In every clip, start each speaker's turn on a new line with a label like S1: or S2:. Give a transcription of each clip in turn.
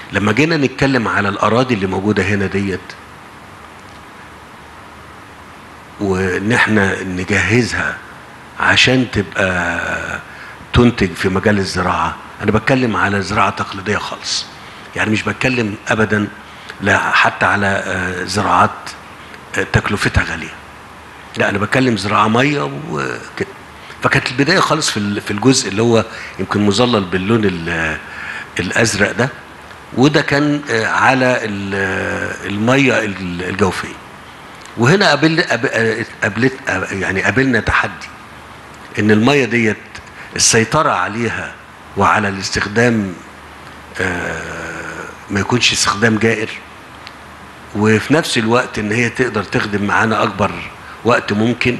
S1: لما جينا نتكلم على الاراضي اللي موجوده هنا ديت وان احنا نجهزها عشان تبقى تنتج في مجال الزراعه انا بتكلم على زراعه تقليديه خالص يعني مش بتكلم ابدا لا حتى على آه، زراعات آه، تكلفتها غاليه لا انا بتكلم زراعه ميه وكده فكانت البدايه خالص في ال- في الجزء اللي هو يمكن مظلل باللون ال- الازرق ده وده كان آه، على ال- الميه ال- الجوفيه وهنا قابل قاب- قابلت يعني قابلنا تحدي ان الميه ديت السيطره عليها وعلى الاستخدام آه، ما يكونش استخدام جائر وفي نفس الوقت ان هي تقدر تخدم معانا اكبر وقت ممكن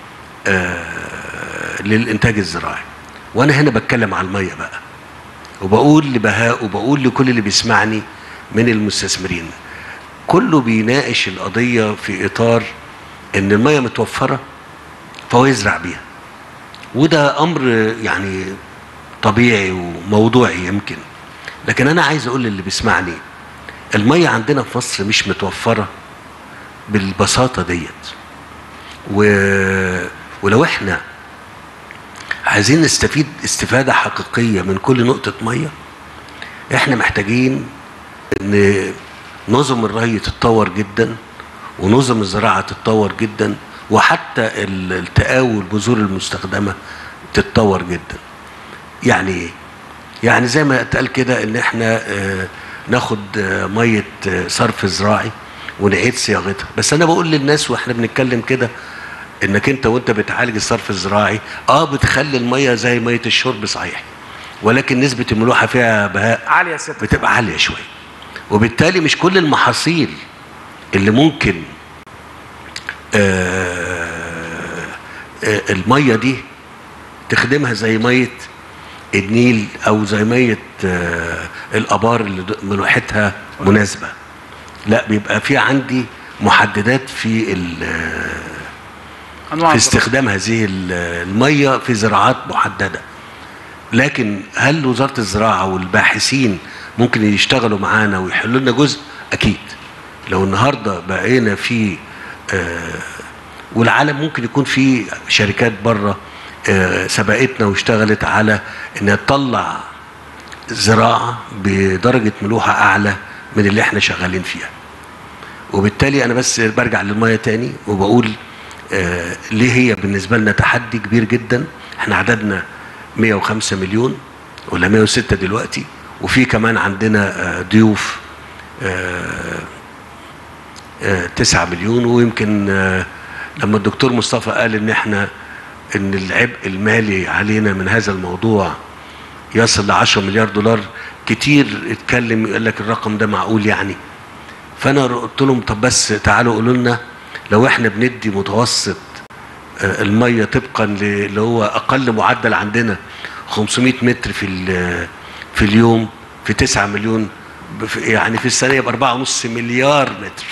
S1: آه، للانتاج الزراعي وانا هنا بتكلم على الميه بقى وبقول لبهاء وبقول لكل اللي بيسمعني من المستثمرين كله بيناقش القضيه في اطار ان الميه متوفره فهو يزرع بيها وده امر يعني طبيعي وموضوعي يمكن لكن انا عايز اقول للي بيسمعني الميه عندنا في مصر مش متوفره بالبساطه ديت و... ولو احنا عايزين نستفيد استفاده حقيقيه من كل نقطه ميه احنا محتاجين ان نظم الري تتطور جدا ونظم الزراعه تتطور جدا وحتى ال- التقاوي والبذور المستخدمه تتطور جدا يعني ايه يعني زي ما اتقال كده ان احنا آه، ناخد آه، ميه آه، صرف زراعي ونعيد صياغتها بس انا بقول للناس واحنا بنتكلم كده انك انت وانت بتعالج الصرف الزراعي اه بتخلي الميه زي ميه الشرب صحيح ولكن نسبه الملوحه فيها بهاء
S2: عاليه يا سياده
S1: بتبقى عاليه شويه وبالتالي مش كل المحاصيل اللي ممكن آه آه الميه دي تخدمها زي ميه النيل او زي ميه آه الابار اللي د- ملوحتها مناسبه لا بيبقى في عندي محددات في ال-
S2: انواع
S1: في
S2: الزراعة.
S1: استخدام هذه ال- الميه في زراعات محدده لكن هل وزاره الزراعه والباحثين ممكن يشتغلوا معانا ويحلوا لنا جزء اكيد لو النهارده بقينا في آه والعالم ممكن يكون في شركات بره آه سبقتنا واشتغلت على انها تطلع زراعه بدرجه ملوحه اعلى من اللي احنا شغالين فيها وبالتالي انا بس برجع للميه تاني وبقول آه ليه هي بالنسبه لنا تحدي كبير جدا احنا عددنا 105 مليون ولا 106 دلوقتي وفي كمان عندنا آه ضيوف آه آه 9 مليون ويمكن آه لما الدكتور مصطفى قال ان احنا ان العبء المالي علينا من هذا الموضوع يصل ل 10 مليار دولار كتير اتكلم يقول لك الرقم ده معقول يعني فانا قلت لهم طب بس تعالوا قولوا لنا لو احنا بندي متوسط آه، الميه طبقا ل- اللي هو اقل معدل عندنا 500 متر في ال- في اليوم في 9 مليون بف- يعني في السنه يبقى 4.5 مليار متر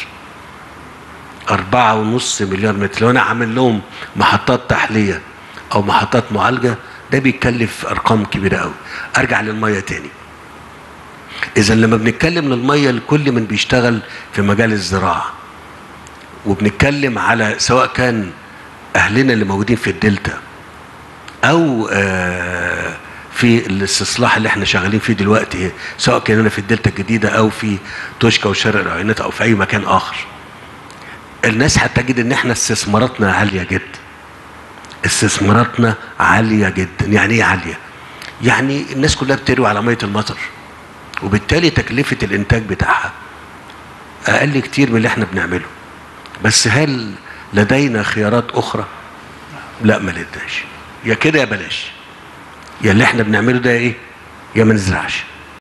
S1: 4.5 مليار متر لو انا عامل لهم محطات تحليه او محطات معالجه ده بيتكلف ارقام كبيره قوي ارجع للميه تاني اذا لما بنتكلم للميه لكل من بيشتغل في مجال الزراعه وبنتكلم على سواء كان اهلنا اللي موجودين في الدلتا او آه، في الاستصلاح اللي احنا شغالين فيه دلوقتي سواء كان هنا في الدلتا الجديده او في توشكا وشرق العينات او في اي مكان اخر الناس هتجد ان احنا استثماراتنا عاليه جدا استثماراتنا عاليه جدا يعني ايه عاليه يعني الناس كلها بتروي على ميه المطر وبالتالي تكلفه الانتاج بتاعها اقل كتير من اللي احنا بنعمله بس هل لدينا خيارات اخرى لا ما لدناش يا كده يا بلاش يا اللي احنا بنعمله ده ايه يا ما نزرعش